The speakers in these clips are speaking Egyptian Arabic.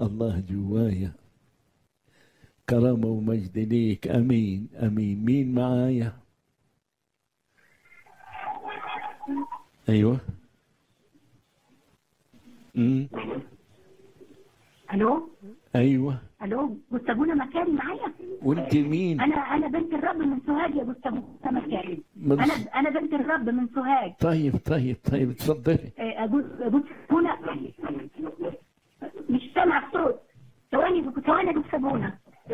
الله جوايا كرامة ومجد ليك أمين أمين مين معايا أيوة أمم الو أيوة الو جوستافونا مكاري معايا وأنت مين انا انا بنت الرب من سوهاج يا جوستافونا مكاري من- انا انا بنت الرب من سوهاج طيب طيب طيب اتفضلي آه، أبو- جوستافونا مش سامع الصوت ثواني ثواني يا جوستافونا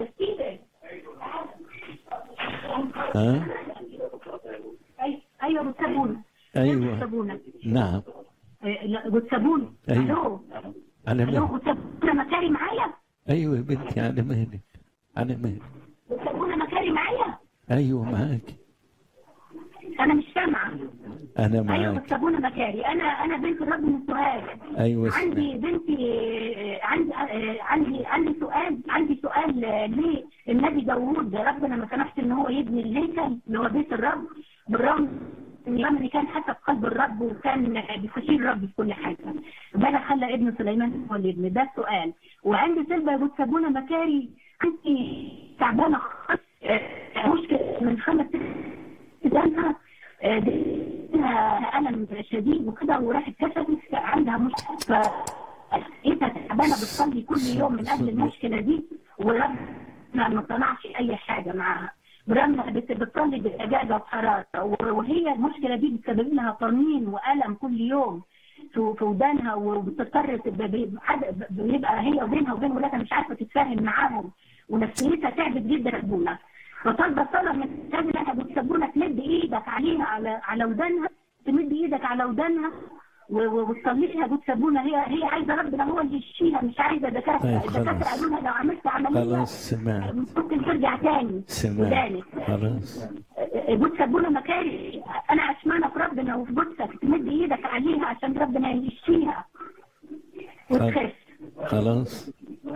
ها أي- ايوه جوستافونا أيوة جوستافونا نعم آه، لا، جوستافونا أيوة. الو على الو مهلك جوستافونا مكاري معايا أيوة يا بنتي على مهلك على مهلك جوستافونا مكاري معايا أيوة معاك انا مش سامعه أنا ايوه معاك جوستافونا مكاري انا انا بنت الرب من سوهاج أيوة عندي اسمع بنتي آه، عندي آه، عندي عندي سؤال عندي سؤال آه، ليه النبي داوود ربنا ما سمحش ان هو يبني الهيكل اللي هو بيت الرب بالرغم ان الامر كان حسب قلب الرب وكان بيستشير الرب في كل حاجه ده خلى ابن سليمان هو اللي يبني ده السؤال وعندي سلبى يا سابونا مكاري عندي تعبانه خالص آه، مشكله من خمس ست سنين آه، لها ألم شديد وكده وراحت كشفت عندها مشكلة ف انت تعبانه بتصلي كل يوم من اجل المشكله دي وربنا ما صنعش اي حاجه معاها برغم بت- بتصلي بالاجازه وحراسه وهي المشكله دي بتسبب لها طنين والم كل يوم في في ودانها وبتضطر ب- ب- حد- بيبقى هي وبينها وبين ولادها مش عارفه تتفاهم معاهم ونفسيتها تعبت جدا يا ابونا فطالبه صلاه من اجل انها بتسبونا تمد ايدك عليها على على ودانها تمد ايدك على ودانها و- و- وتصليها بتسبونا هي هي عايزه ربنا هو اللي يشفيها مش عايزه دكاتره طيب الدكاتره خلاص. قالوا لها لو عملت عمليه خلاص سمعت ممكن ترجع تاني سمعت ودانك خلاص جوز سبونا مكاري انا عشمانه في ربنا وفي جوزك تمد ايدك عليها عشان ربنا يشفيها وتخف خلاص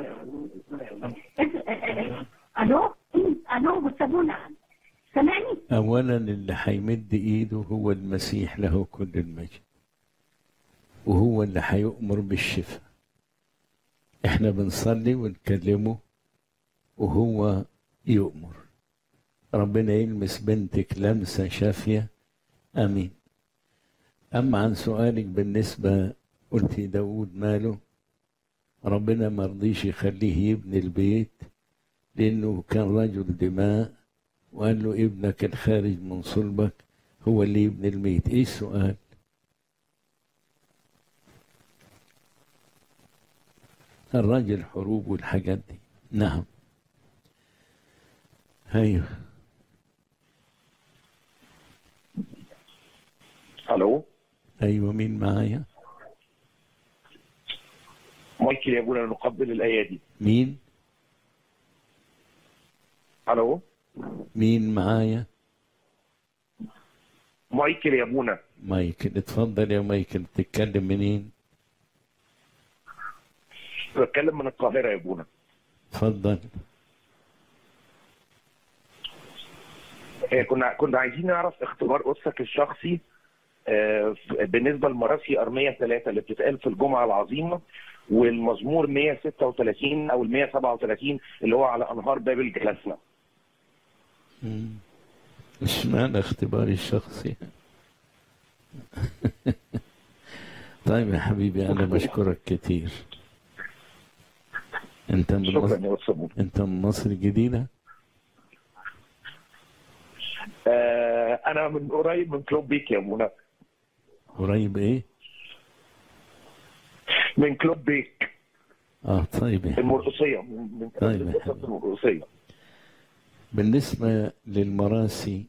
الو الو جوز سبونا سامعني أولا اللي هيمد إيده هو المسيح له كل المجد وهو اللي هيؤمر بالشفاء احنا بنصلي ونكلمه وهو يؤمر ربنا يلمس بنتك لمسة شافية أمين أما عن سؤالك بالنسبة قلتي داود ماله ربنا ما رضيش يخليه يبني البيت لأنه كان رجل دماء وقال له ابنك الخارج من صلبك هو اللي يبني البيت ايه السؤال الراجل حروب والحاجات دي نعم ايوه الو ايوه مين معايا مايكل يا ابونا نقبل الايادي مين الو مين معايا مايكل يا ابونا مايكل اتفضل يا مايكل بتتكلم منين بتكلم من القاهره يا ابونا اتفضل آه، كنا كنا عايزين نعرف اختبار قدسك الشخصي آه، ف- بالنسبه لمراسي ارميه ثلاثه اللي بتتقال في الجمعه العظيمه والمزمور 136 او ال 137 اللي هو على انهار بابل جلسنا مم. اشمعنى اختباري الشخصي طيب يا حبيبي انا بشكرك كتير انت من شكرا مصر يا استاذ أبونا. انت من مصر الجديدة آه، انا من قريب من كلوب بيك يا ابونا قريب ايه من كلوب بيك اه طيب يا حبيبي. المرقصيه من من طيب يا من حبيبي. المرقصيه بالنسبة للمراسي